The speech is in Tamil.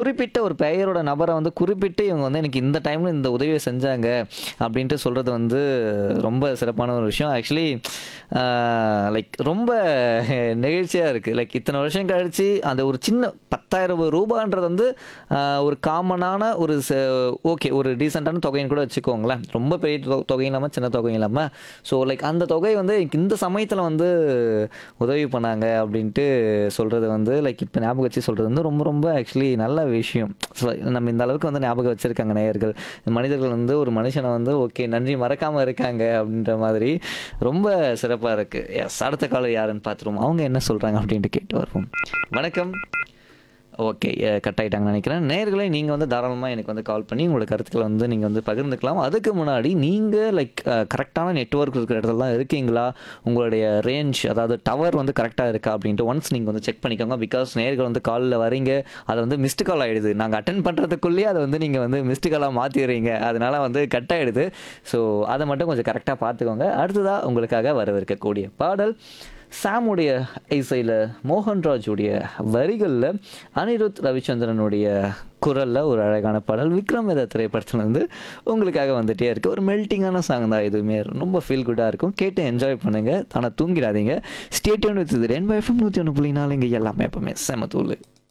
குறிப்பிட்ட ஒரு பெயரோட நபரை வந்து குறிப்பிட்டு இவங்க வந்து எனக்கு இந்த டைமில் இந்த உதவியை செஞ்சாங்க அப்படின்ட்டு சொல்கிறது வந்து ரொம்ப சிறப்பான ஒரு விஷயம் ஆக்சுவலி லைக் ரொம்ப நெகிழ்ச்சியாக இருக்குது லைக் இத்தனை வருஷம் கழிச்சு அந்த ஒரு சின்ன பத்தாயிரம் ரூபான்றது வந்து ஆஹ், ஒரு காமனான ஒரு ஓகே ஒரு டீசெண்டான தொகைன்னு கூட வச்சுக்கோங்களேன் ரொம்ப பெரிய தொ- தொகையும் இல்லாமல் சின்ன தொகையும் இல்லாமல் ஸோ லைக் அந்த தொகை வந்து இந்த சமயத்தில் வந்து உதவி பண்ணாங்க அப்படின்ட்டு சொல்கிறது வந்து லைக் இப்போ ஞாபகம் வச்சு சொல்கிறது வந்து ரொம்ப ரொம்ப ஆக்சுவலி நல்ல விஷயம் ஸோ நம்ம இந்த அளவுக்கு வந்து ஞாபகம் வச்சுருக்காங்க நேயர்கள் மனிதர்கள் வந்து ஒரு மனுஷனை வந்து ஓகே நன்றி மறக்காமல் இருக்காங்க அப்படின்ற மாதிரி ரொம்ப சிறப்பாக இருக்குது எஸ் அடுத்த காலம் யாருன்னு பார்த்துருவோம் அவங்க என்ன சொல்கிறாங்க அப்படின்ட்டு கேட்டு வருவோம் வணக்கம் ஓகே கட் ஆகிட்டாங்கன்னு நினைக்கிறேன் நேர்களே நீங்கள் வந்து தாராளமாக எனக்கு வந்து கால் பண்ணி உங்களோட கருத்துக்களை வந்து நீங்கள் வந்து பகிர்ந்துக்கலாம் அதுக்கு முன்னாடி நீங்கள் லைக் கரெக்டான நெட்வொர்க் இருக்கிற இடத்துலலாம் இருக்கீங்களா உங்களுடைய ரேஞ்ச் அதாவது டவர் வந்து கரெக்டாக இருக்கா அப்படின்ட்டு ஒன்ஸ் நீங்கள் வந்து செக் பண்ணிக்கோங்க பிகாஸ் நேர்கள் வந்து காலில் வரீங்க அது வந்து மிஸ்டு கால் ஆகிடுது நாங்கள் அட்டன் பண்ணுறதுக்குள்ளேயே அதை வந்து நீங்கள் வந்து மிஸ்டு காலாக மாற்றிடுறீங்க அதனால வந்து கட் ஆகிடுது ஸோ அதை மட்டும் கொஞ்சம் கரெக்டாக பார்த்துக்கோங்க அடுத்ததாக உங்களுக்காக வரவிருக்கக்கூடிய பாடல் சாமுடைய இசையில் மோகன்ராஜுடைய வரிகளில் அனிருத் ரவிச்சந்திரனுடைய குரலில் ஒரு அழகான பாடல் விக்ரம் வேத திரைப்படத்துல இருந்து உங்களுக்காக வந்துட்டே இருக்கு ஒரு மெல்ட்டிங்கான சாங் தான் எதுவுமே ரொம்ப ஃபீல் குட்டாக இருக்கும் கேட்டு என்ஜாய் பண்ணுங்க ஆனால் தூங்கிடாதீங்க ஸ்டேட்யூன் வித் ரெண்டு எஃப்எம் நூற்றி ஒன்று புள்ளி நாலு இங்கே எல்லாமே எப்பவுமே செம தூள்